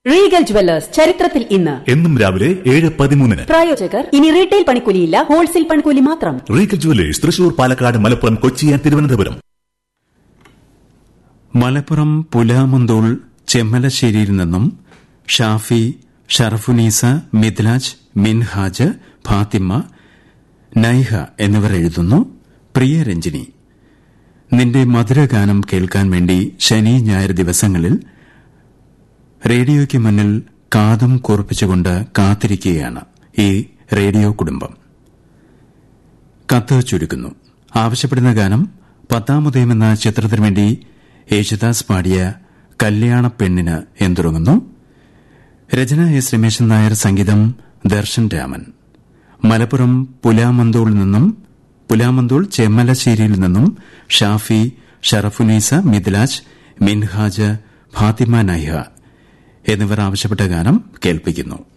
Regal jewellers ചരിത്രത്തിൽ ഇന്ന് എന്നും രാവിലെ ഏഴ് പതിമൂന്നിന് പ്രായോജകർ ഇനി റീറ്റെയിൽ പണിക്കൂലിയില്ല ഹോൾസെയിൽ പണിക്കൂലി മാത്രം Regal jewellers Thrissur Palakkad Malappuram Kochi and Thiruvananthapuram Malappuram Pulamanthole ചെമ്മലശ്ശേരിയിൽ നിന്നും ഷാഫി ഷറഫുനീസ മിഥ്ലാജ് മിൻഹാജ് ഫാത്തിമ നൈഹ എന്നിവർ എഴുതുന്നു പ്രിയ രഞ്ജിനി നിന്റെ മധുരഗാനം കേൾക്കാൻ വേണ്ടി ശനി ഞായർ ദിവസങ്ങളിൽ റേഡിയോയ്ക്ക് മുന്നിൽ കാതും കൂർപ്പിച്ചുകൊണ്ട് കാത്തിരിക്കുകയാണ് ഈ റേഡിയോ കുടുംബം കത്ത് ചുരുക്കുന്നു ആവശ്യപ്പെടുന്ന ഗാനം പത്താമുദയം എന്ന ചിത്രത്തിനു വേണ്ടി യേശുദാസ് പാടിയ കല്യാണ പെണ്ണിന് എന്തുറങ്ങുന്നു രചന എസ് രമേശൻ നായർ സംഗീതം ദർശൻ രാമൻ മലപ്പുറം പുലാമന്തോളിൽ നിന്നും പുലാമന്തോൾ ചെമ്മലശ്ശേരിയിൽ നിന്നും ഷാഫി ഷറഫുനീസ മിഥിലാജ് മിൻഹാജ് ഫാത്തിമ നൈഹ എന്നിവർ ആവശ്യപ്പെട്ട ഗാനം കേൾപ്പിക്കുന്നു